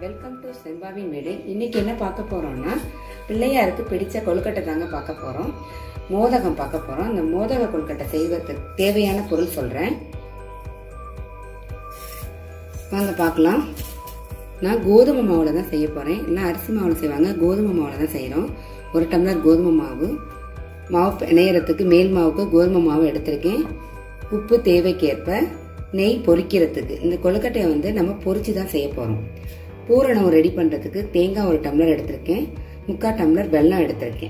welcome to செம்பாவின் வீடு இன்னைக்கு என்ன பார்க்க போறோம்னா பிள்ளையாருக்கு பிடிச்ச கொழுக்கட்டை தாங்க பார்க்க போறோம் மோதகம் பார்க்க போறோம் இந்த மோதக கொழுக்கட்டை செய்வதற்கு தேவையான பொருள் சொல்றேன் வாங்க பார்க்கலாம் நான் கோதுமை மாவில் தான் செய்ய போகிறேன் இல்லை அரிசி மாவில் செய்வாங்க கோதுமை மாவில் தான் செய்கிறோம் ஒரு டம்ளர் கோதுமை மாவு மாவு பிணையறதுக்கு மேல் மாவுக்கு கோதுமை மாவு எடுத்திருக்கேன் உப்பு தேவைக்கேற்ப நெய் பொரிக்கிறதுக்கு இந்த கொழுக்கட்டையை வந்து நம்ம பொரிச்சு தான் செய்ய போகிறோம் பூரணம் ரெடி பண்ணுறதுக்கு தேங்காய் ஒரு டம்ளர் எடுத்திருக்கேன் முக்கால் டம்ளர் வெல்லம் எடுத்திருக்கேன்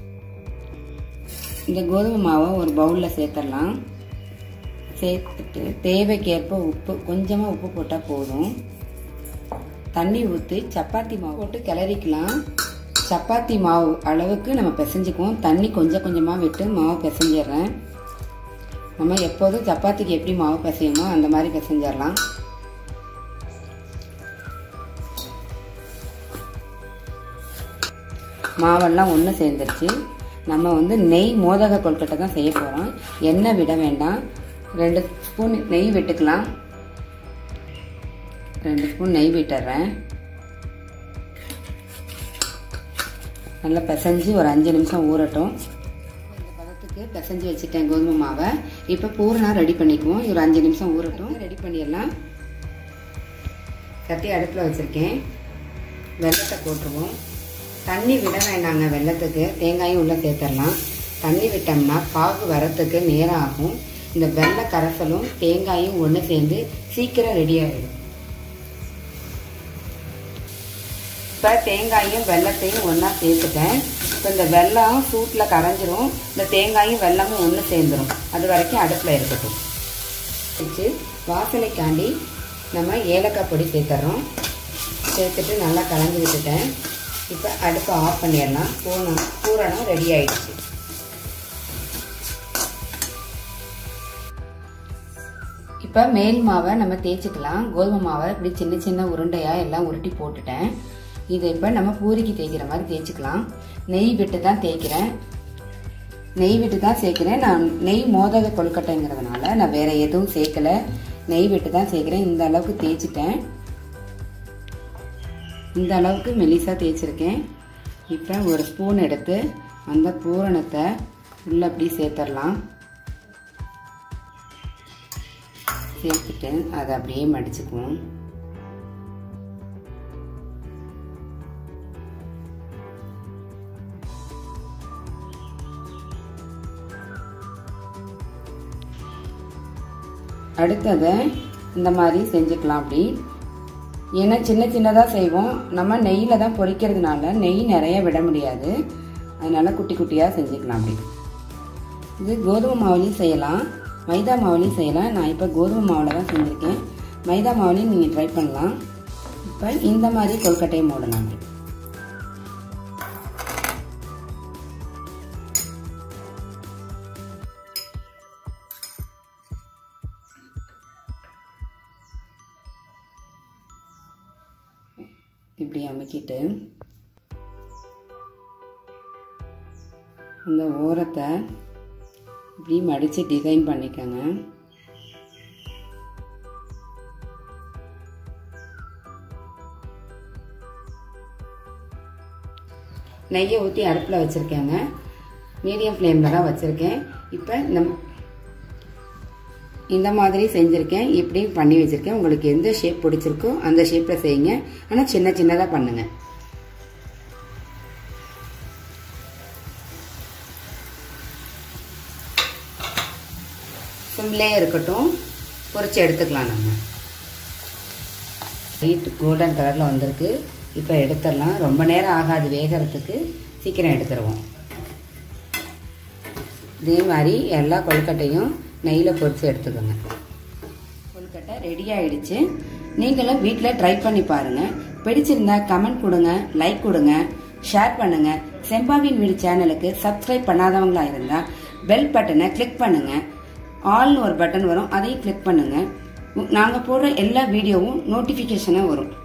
இந்த கோதுமை மாவை ஒரு பவுலில் சேர்த்துடலாம் சேர்த்துட்டு தேவைக்கேற்ப உப்பு கொஞ்சமாக உப்பு போட்டால் போதும் தண்ணி ஊற்றி சப்பாத்தி மாவு போட்டு கிளறிக்கலாம் சப்பாத்தி மாவு அளவுக்கு நம்ம பிசைஞ்சுக்குவோம் தண்ணி கொஞ்சம் கொஞ்சமாக விட்டு மாவு பிசைஞ்சிடுறேன் நம்ம எப்போதும் சப்பாத்திக்கு எப்படி மாவு பிசையுமோ அந்த மாதிரி பிசைஞ்சிடலாம் மாவெல்லாம் ஒன்று சேர்ந்துருச்சு நம்ம வந்து நெய் மோதக கொழுக்கட்டை தான் செய்ய போகிறோம் எண்ணெய் விட வேண்டாம் ரெண்டு ஸ்பூன் நெய் விட்டுக்கலாம் ரெண்டு ஸ்பூன் நெய் விட்டுறேன் நல்லா பிசைஞ்சு ஒரு அஞ்சு நிமிஷம் ஊறட்டும் இந்த பதத்துக்கு பிசைஞ்சு வச்சுட்டேன் கோதுமை மாவை இப்போ பூரணம் ரெடி பண்ணிக்குவோம் ஒரு அஞ்சு நிமிஷம் ஊறட்டும் ரெடி பண்ணிடலாம் சட்டி அடுப்பில் வச்சுருக்கேன் வெள்ளத்தை போட்டுருவோம் தண்ணி விட வேண்டாங்க வெள்ளத்துக்கு தேங்காயும் உள்ளே சேர்த்துடலாம் தண்ணி விட்டோம்னா பாகு வரத்துக்கு நேரம் ஆகும் இந்த வெள்ளை கரைசலும் தேங்காயும் ஒன்று சேர்ந்து சீக்கிரம் ரெடி ஆகிடும் இப்போ தேங்காயும் வெள்ளத்தையும் ஒன்றா சேர்த்துட்டேன் இப்போ இந்த வெள்ளம் சூட்டில் கரைஞ்சிரும் இந்த தேங்காயும் வெள்ளமும் ஒன்று சேர்ந்துடும் அது வரைக்கும் அடுப்பில் இருக்கட்டும் வச்சு வாசனைக்காண்டி நம்ம ஏலக்காய் பொடி சேர்த்துறோம் சேர்த்துட்டு நல்லா கலந்து விட்டுட்டேன் இப்போ அடுப்பை ஆஃப் பண்ணிடலாம் பூரணம் பூரணம் ரெடி ஆயிடுச்சு இப்போ மேல் மாவை நம்ம தேய்ச்சிக்கலாம் கோதுமை மாவை இப்படி சின்ன சின்ன உருண்டையாக எல்லாம் உருட்டி போட்டுட்டேன் இதை இப்போ நம்ம பூரிக்கு தேய்க்கிற மாதிரி தேய்ச்சிக்கலாம் நெய் விட்டு தான் தேய்க்கிறேன் நெய் விட்டு தான் சேர்க்கிறேன் நான் நெய் மோதக கொழுக்கட்டைங்கிறதுனால நான் வேற எதுவும் சேர்க்கலை நெய் விட்டு தான் சேர்க்குறேன் இந்த அளவுக்கு தேய்ச்சிட்டேன் இந்த அளவுக்கு மெலிசாக தேய்ச்சிருக்கேன் இப்போ ஒரு ஸ்பூன் எடுத்து அந்த பூரணத்தை உள்ளே அப்படி சேர்த்துடலாம் சேர்த்துட்டு அதை அப்படியே மடிச்சுக்குவோம் அடுத்ததை இந்த மாதிரி செஞ்சுக்கலாம் அப்படி ஏன்னா சின்ன சின்னதாக செய்வோம் நம்ம நெய்யில் தான் பொரிக்கிறதுனால நெய் நிறைய விட முடியாது அதனால் குட்டி குட்டியாக செஞ்சுக்கலாம் அப்படி இது கோதுமை மாவுலையும் செய்யலாம் மைதா மாவுலையும் செய்யலாம் நான் இப்போ கோதுமை மாவில் தான் செஞ்சுருக்கேன் மைதா மாவுலையும் நீங்கள் ட்ரை பண்ணலாம் இப்போ இந்த மாதிரி கொல்கட்டையை மூடலாம் அப்படி இப்படி அமுக்கிட்டு அந்த ஓரத்தை இப்படி மடித்து டிசைன் பண்ணிக்கோங்க நெய்யை ஊற்றி அடுப்பில் வச்சுருக்கேங்க மீடியம் ஃப்ளேமில் தான் வச்சுருக்கேன் இப்போ இந்த இந்த மாதிரி செஞ்சுருக்கேன் இப்படியும் பண்ணி வச்சுருக்கேன் உங்களுக்கு எந்த ஷேப் பிடிச்சிருக்கோ அந்த ஷேப்பில் செய்யுங்க ஆனால் சின்ன சின்னதாக பண்ணுங்கள் சிம்லே இருக்கட்டும் பொறிச்சு எடுத்துக்கலாம் நம்ம லைட் கோல்டன் கலரில் வந்திருக்கு இப்போ எடுத்துடலாம் ரொம்ப நேரம் ஆகாது வேகிறதுக்கு சீக்கிரம் எடுத்துருவோம் இதே மாதிரி எல்லா கொழுக்கட்டையும் நெய்யில் பொரித்து எடுத்துக்கோங்க கொழுக்கட்டை ரெடி ஆயிடுச்சு நீங்களும் வீட்டில் ட்ரை பண்ணி பாருங்கள் பிடிச்சிருந்தா கமெண்ட் கொடுங்க லைக் கொடுங்க ஷேர் பண்ணுங்க செம்பாவின் வீடு சேனலுக்கு சப்ஸ்கிரைப் பண்ணாதவங்களா இருந்தால் பெல் பட்டனை கிளிக் பண்ணுங்க ஆல்னு ஒரு பட்டன் வரும் அதையும் கிளிக் பண்ணுங்க நாங்கள் போடுற எல்லா வீடியோவும் நோட்டிஃபிகேஷனாக வரும்